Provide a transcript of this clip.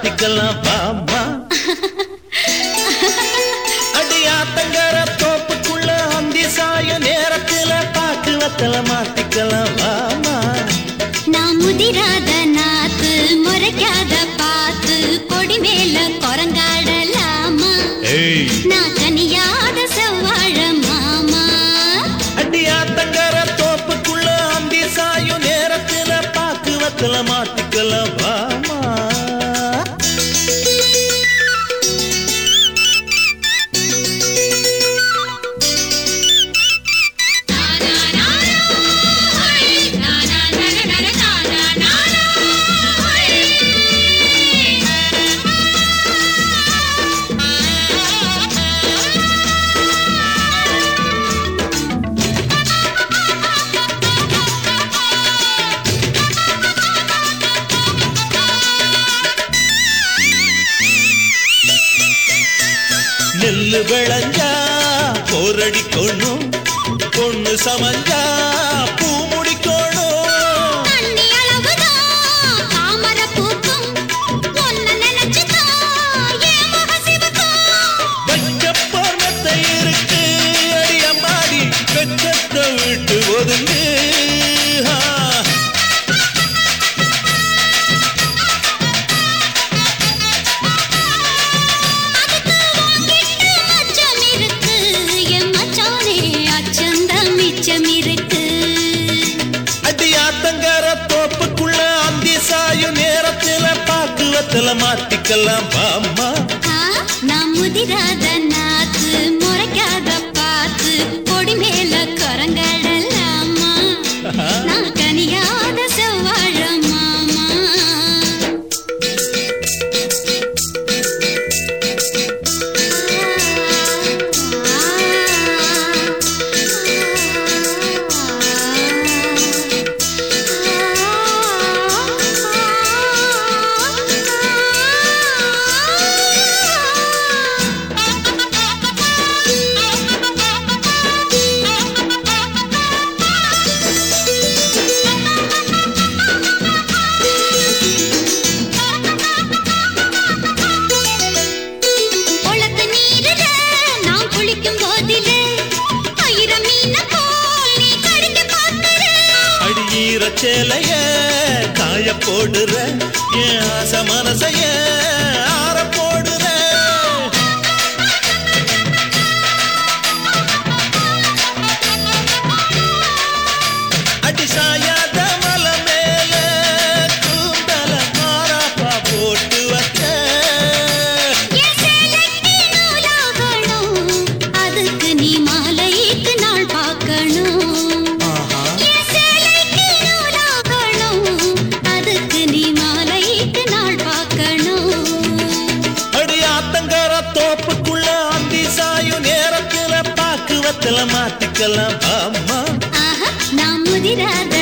மாத்திக்கலாம் வாமா அடியாத்தங்கர தோப்புக்குள்ள அந்தி சாய நேரத்துல பாக்கு வத்தல மாத்திக்கலாம் வாமா நான் முதிராத நாத்து முறைக்காத பாத்து கொடி மேல குரங்காடலாமா ஏய் நான் கனியாத செவ்வாழ மாமா அடியாத்தங்கர தோப்புக்குள்ள அந்தி சாய நேரத்துல பாக்கு வத்தல மாத்திக்கலாம் வாமா நெல்லு விளைஞ்சா போரடிக்கணும் பொண்ணு சமஞ்சா பூ முடிக்கணும் தண்ணி அளவுதான் தாமரை பூக்கும் உன்னை நினைச்சுதான் என் முகம் சிவக்கும் வைக்க போர்மத்தை இருக்கு அடியம்மாடி வெச்சத்தை விட்டு ஒதுங்கு ஆ. அதுக்கு வாங்கிட்டு மச்சம் இருக்கு என் மச்சானே அச்சந்தம் மிச்சம் இருக்கு அடியாத்தங்கர தோப்புக்குள்ள அந்தி சாயும் நேரத்துல பாக்குவத்துல மாத்திக்கலாம் பாம்மா ஆ, நான் முதிராத நாத்து முறைக்காத பாத்து கொடி மேல குரங்கடலாமா நான் கனியாத செவ்வாழ மாமா குளத்து நீரில நான் குளிக்கும் போதிலே ஆயிரம் மீன போல் நீ கடிக்க பார்க்கிற அடியீர சேலைய காய போடுற என் ஆசை மனசைய ஆற போடுற அடி சாயாத மலை மேல கூந்தல மாறாப்பா போட்டு வச்ச என் சேலைக்கு நூலாகணும் அதுக்கு நீ மாலைக்கு நாள் பார்க்கணும் ஆஹா என் சேலைக்கு நூலாகணும் அதுக்கு நீ மாலைக்கு நாள் பார்க்கணும் அடி ஆத்தங்கர தோப்புக்குள்ள அந்தி சாயும் நேரத்துல பாக்குவத்துல மாத்திக்கலாம் அம்மா ஆஹா நான் முதிராத